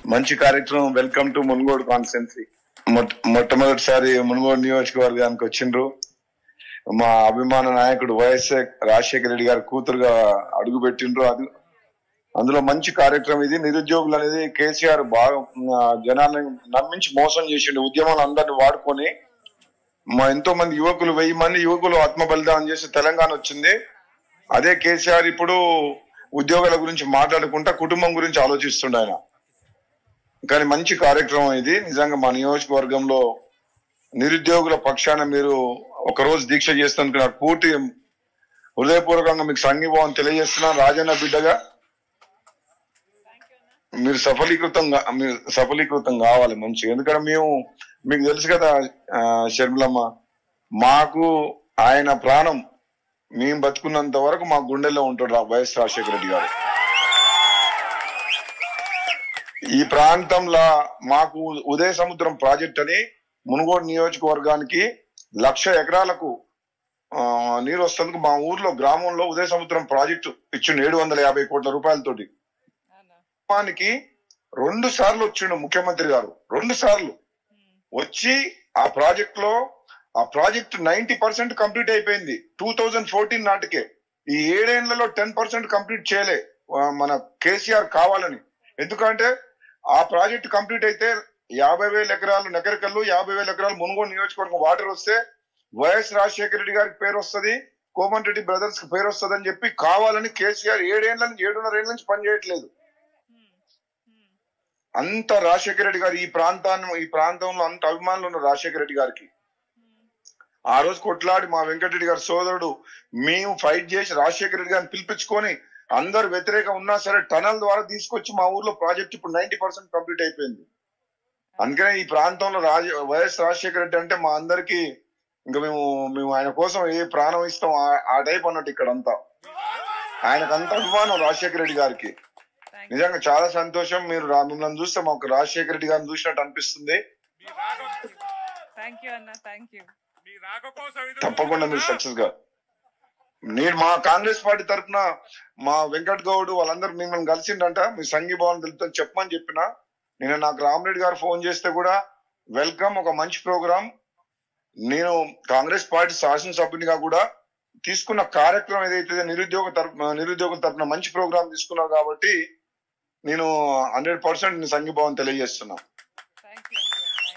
మంచి కార్యక్రమం welcome to Munugode constituency మొట్టమొదటిసారి మున్గోడు నియోజకవర్గానికి వచ్చిండ్రు మా అభిమాన నాయకుడు వైఎస్ రాజశేఖర రెడ్డి గారి కూతురుగా అడుగు పెట్టిండ్రు అది అందులో మంచి కార్యక్రమం ఇది నిరుద్యోగులు అనేది కేసీఆర్ బాగా ఆ, జనాల్ని నమ్మించి మోసం చేసిండు ఉద్యమాలు అందరిని వాడుకొని మా ఎంతో మంది యువకులు వెయ్యి మంది యువకులు ఆత్మ బలిదానం చేసి తెలంగాణ వచ్చింది అదే కేసీఆర్ ఇప్పుడు ఉద్యోగాల గురించి మాట్లాడుకుంటా కుటుంబం గురించి ఆలోచిస్తుండ ఆయన కానీ మంచి కార్యక్రమం ఇది నిజంగా మా నియోజకవర్గంలో నిరుద్యోగుల పక్షాన మీరు ఒక రోజు దీక్ష చేస్తున్నందుకు నాకు పూర్తి హృదయపూర్వకంగా మీకు సంఘీభావం తెలియజేస్తున్నాను రాజన్న బిడ్డగా మీరు సఫలీకృతం కా- మీరు సఫలీకృతం కావాలి మంచిగా ఎందుకంటే మేము మీకు తెలుసు కదా ఆ, షర్మిలమ్మ మాకు ఆయన ప్రాణం మేము బతుకున్నంత వరకు మా గుండెల్లో ఉంటాడు రా- వైఎస్ రాజశేఖర రెడ్డి గారు ఈ ప్రాంతంలో మాకు ఉదయ సముద్రం ప్రాజెక్ట్ అని మునుగోడు నియోజకవర్గానికి లక్ష ఎకరాలకు ఆ, నీరు వస్తుంది మా ఊర్లో గ్రామంలో ఉదయ సముద్రం ప్రాజెక్టు ఇచ్చిండు ఏడు వందల యాభై కోట్ల రూపాయలతోటి అవునా గ్రామానికి రెండు సార్లు వచ్చిండు ముఖ్యమంత్రి గారు రెండు సార్లు ఉమ్, వచ్చి ఆ ప్రాజెక్ట్ లో ఆ ప్రాజెక్ట్ నైన్టీ పర్సెంట్ కంప్లీట్ అయిపోయింది టూ థౌజండ్ ఫోర్టీన్ నాటికే ఈ ఏడేళ్లలో టెన్ పర్సెంట్ కంప్లీట్ చేయలే ఆ, మన కేసీఆర్ కావాలని ఎందుకంటే ఆ ప్రాజెక్ట్ కంప్లీట్ అయితే యాభై వేల ఎకరాలు నగరికల్లు యాభై వేల ఎకరాలు మునుగోడు నియోజకవర్గం వాటర్ వస్తే వైఎస్ రాజశేఖర రెడ్డి గారికి పేరు వస్తది కోమన్ రెడ్డి బ్రదర్స్ కి పేరు వస్తది అని చెప్పి కావాలని కేసీఆర్ ఏడేళ్ల నుంచి ఏడున్నర ఏళ్ల నుంచి పనిచేయట్లేదు ఉమ్, ఉమ్, అంత రాజశేఖర రెడ్డి గారు ఈ ప్రాంతాన్ని ఈ ప్రాంతంలో అంత అభిమానులు ఉన్నారు రాజశేఖర రెడ్డి గారికి ఉమ్, ఆ రోజు కొట్లాడి మా వెంకటరెడ్డి గారి సోదరుడు మేము ఫైట్ చేసి రాజశేఖర రెడ్డి గారిని పిలిపించుకొని అందరు వ్యతిరేకం ఉన్నా సరే టనల్ ద్వారా తీసుకొచ్చి మా ఊర్లో ప్రాజెక్ట్ ఇప్పుడు నైన్టీ పర్సెంట్ కంప్లీట్ అయిపోయింది అందుకనే ఈ ప్రాంతంలో రాజ వైఎస్ రాజశేఖర రెడ్డి అంటే మా అందరికి ఇంకా మేము మేము ఆయన కోసం ఏ ప్రాణం ఇస్తాం ఆ- ఆ టైప్ అన్నట్టు ఇక్కడ అంతా ఆయనకు అంత అభిమానం రాజశేఖర రెడ్డి గారికి థ్యాంక్ యూ నిజంగా చాలా సంతోషం మీరు రా- మిమ్మల్ని చూస్తే మాకు రాజశేఖర రెడ్డి గారిని చూసినట్టు అనిపిస్తుంది మీ రాక థ్యాంక్ యూ అన్న థ్యాంక్ యూ మీ రాక కోసం ఎదురు తప్పకుండా మీరు చూస్తున్నా. సక్సెస్ గా నేను మా కాంగ్రెస్ పార్టీ తరఫున మా వెంకట్ గౌడ్ వాళ్ళందరూ మిమ్మల్ని కలిసిండంట మీ సంఘీభావం తెలుపుతా చెప్పమని చెప్పిన నేను నాకు రామరెడ్డి గారు ఫోన్ చేస్తే కూడా వెల్కమ్ ఒక మంచి ప్రోగ్రామ్ నేను కాంగ్రెస్ పార్టీ శాసనసభ్యునిగా కూడా తీసుకున్న కార్యక్రమం ఏదైతే నిరుద్యోగ తరపు నిరుద్యోగుల తరపున మంచి ప్రోగ్రామ్ తీసుకున్నారు కాబట్టి నేను హండ్రెడ్ పర్సెంట్ సంఘీభావం తెలియజేస్తున్నా థ్యాంక్ యూ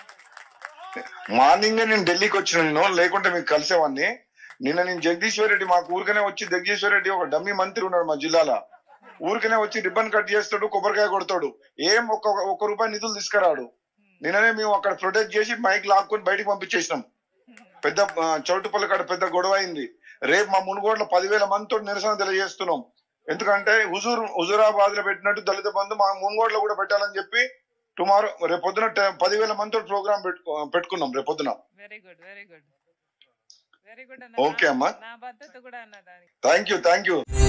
మార్నింగ్ నేను ఢిల్లీకి వచ్చిన నేను లేకుంటే మీకు కలిసేవాడిని నిన్న నేను జగదీశ్వర్ రెడ్డి మాకు ఊరికనే వచ్చి జగదీశ్వర్ రెడ్డి ఒక డమ్మీ మంత్రి ఉన్నాడు మా జిల్లాలో ఊరికనే వచ్చి రిబ్బన్ కట్ చేస్తాడు కొబ్బరికాయ కొడతాడు ఏం ఒక్క ఒక్క రూపాయి నిధులు తీసుకురాడు నిన్ననే మేము అక్కడ ప్రొటెక్ట్ చేసి మైక్ లాక్కొని బయటికి పంపించేసినాం పెద్ద ఆ, చౌటుపల్లి కాడ పెద్ద గొడవ అయింది రేపు మా మునుగోడులో పదివేల మందితో నిరసన తెలియజేస్తున్నాం ఎందుకంటే హుజూర్ హుజూరాబాద్ లో పెట్టినట్టు దళిత బంధు మా మునుగోడులో కూడా పెట్టాలని చెప్పి టుమారో రేపు పొద్దున టె- పదివేల మందితో ప్రోగ్రామ్ పెట్టుకున్నాం రేపు పొద్దున very good very good very good Okay, అన్న అమ్మా. నా బాధ్యత కూడా అన్న దానికి థ్యాంక్ యూ థ్యాంక్ యూ